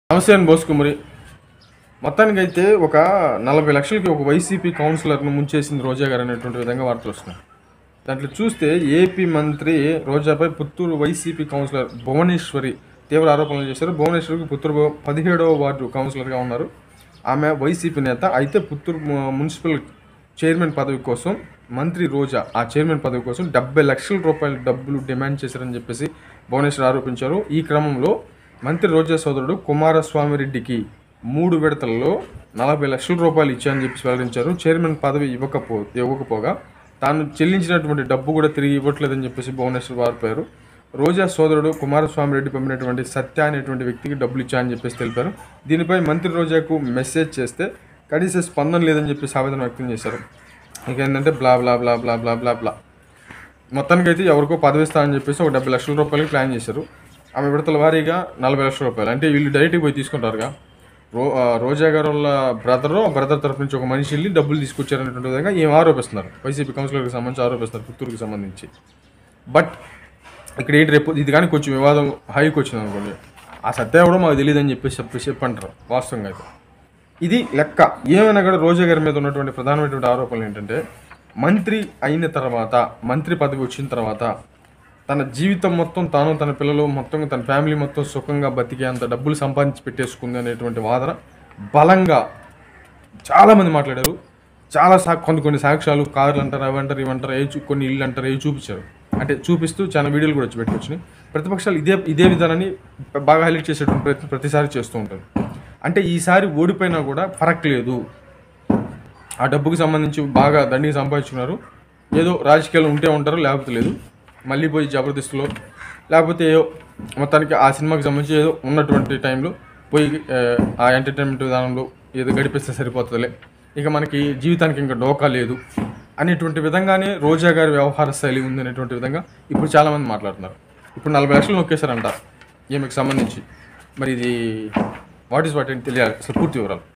నమస్తే అని బోసుకుమరి మొత్తానికి అయితే ఒక నలభై లక్షలకి ఒక వైసీపీ కౌన్సిలర్ను ముంచేసింది రోజా గారు అనేటువంటి విధంగా వార్తలు వస్తున్నాయి దాంట్లో చూస్తే ఏపీ మంత్రి రోజాపై పుత్తూరు వైసీపీ కౌన్సిలర్ భువనేశ్వరి తీవ్ర ఆరోపణలు చేశారు భువనేశ్వరికి పుత్తూరు పదిహేడవ వార్డు కౌన్సిలర్గా ఉన్నారు ఆమె వైసీపీ నేత అయితే పుత్తూరు ము- మున్సిపల్ చైర్మన్ పదవి కోసం మంత్రి రోజా ఆ చైర్మన్ పదవి కోసం డెబ్బై లక్షల రూపాయల డబ్బులు డిమాండ్ చేశారని చెప్పేసి భువనేశ్వర్ ఆరోపించారు ఈ క్రమంలో మంత్రి రోజా సోదరుడు కుమారస్వామి రెడ్డికి మూడు విడతల్లో నలభై లక్షల రూపాయలు ఇచ్చారని చెప్పి వెల్లడించారు చైర్మన్ పదవి ఇవ్వకపో ఇవ్వకపోగా తాను చెల్లించినటువంటి డబ్బు కూడా తిరిగి ఇవ్వట్లేదని చెప్పేసి భువనేశ్వర్ వారిపోయారు రోజా సోదరుడు కుమారస్వామి రెడ్డి పంపినటువంటి సత్య అనేటువంటి వ్యక్తికి డబ్బులు ఇచ్చా అని చెప్పేసి తెలిపారు దీనిపై మంత్రి రోజాకు మెసేజ్ చేస్తే కనీస స్పందన లేదని చెప్పేసి ఆవేదన వ్యక్తం చేశారు ఇక ఏంటంటే బ్లా బ్లా బ్లా బ్లా బ్లా బ్లా బ్లా మొత్తానికి అయితే ఎవరికో పదవి ఇస్తా అని చెప్పేసి ఒక డెబ్బై లక్షల రూపాయలకి ప్లాన్ చేశారు ఆమె విడతల వారీగా నలభై లక్షల రూపాయలు అంటే వీళ్ళు డైరెక్ట్గా పోయి తీసుకుంటారుగా రో ఆ, రోజా గారు వాళ్ళ బ్రదరు బ్రదర్ తరఫు నుంచి ఒక మనిషి వెళ్ళి డబ్బులు తీసుకొచ్చారనేటువంటి విధంగా ఏం ఆరోపిస్తున్నారు వైసీపీ కౌన్సిలర్కి సంబంధించి ఆరోపిస్తున్నారు పుత్తూరుకి సంబంధించి బట్ ఇక్కడ ఏంటి రేపు ఇది కానీ కొంచెం వివాదం హైకి వచ్చింది అనుకోండి ఆ సత్య కూడా మాకు తెలియదు అని చెప్పేసి చెప్పి చెప్పంటారు వాస్తవంగా అయితే ఇది లెక్క ఏమైనా కూడా రోజా గారి మీద ఉన్నటువంటి ప్రధానమైనటువంటి ఆరోపణలు ఏంటంటే మంత్రి అయిన తర్వాత మంత్రి పదవి వచ్చిన తర్వాత తన జీవితం మొత్తం తాను తన పిల్లలు మొత్తం తన ఫ్యామిలీ మొత్తం సుఖంగా బతికే అంత డబ్బులు సంపాదించి పెట్టేసుకుంది అనేటువంటి వాదన బలంగా చాలామంది మాట్లాడారు చాలా సా కొన్ని కొన్ని సాక్ష్యాలు కార్లు అంటారు అవి అంటారు ఇవి అంటారు ఏ చూ- కొన్ని ఇల్లు అంటారు ఏ చూపించారు అంటే చూపిస్తూ చాలా వీడియోలు కూడా వచ్చి పెట్టుకొచ్చినాయి ప్రతిపక్షాలు ఇదే ఇదే విధానాన్ని బాగా హైలైట్ చేసేటువంటి ప్రతి ప్రతిసారి చేస్తూ ఉంటారు అంటే ఈసారి ఓడిపోయినా కూడా ఫరక్ లేదు ఆ డబ్బుకి సంబంధించి బాగా దండికి సంపాదించుకున్నారు ఏదో రాజకీయాలు ఉంటే ఉంటారు లేకపోతే లేదు మళ్ళీ పోయి జబర్దస్త్లో లేకపోతే ఏదో మొత్తానికి ఆ సినిమాకి సంబంధించి ఏదో ఉన్నటువంటి టైంలో పోయి ఆ, ఆ ఎంటర్టైన్మెంట్ విధానంలో ఏదో గడిపిస్తే సరిపోతుందిలే ఇక మనకి జీవితానికి ఇంకా డోకా లేదు అనేటువంటి విధంగానే రోజా గారి వ్యవహార శైలి ఉంది అనేటువంటి విధంగా ఇప్పుడు చాలామంది మాట్లాడుతున్నారు ఇప్పుడు నలభై లక్షలు నొక్కేశారంట ఈమెకి సంబంధించి మరి ఇది వాట్ ఈస్ వాట్ అని తెలియాలి అసలు పూర్తి వివరాలు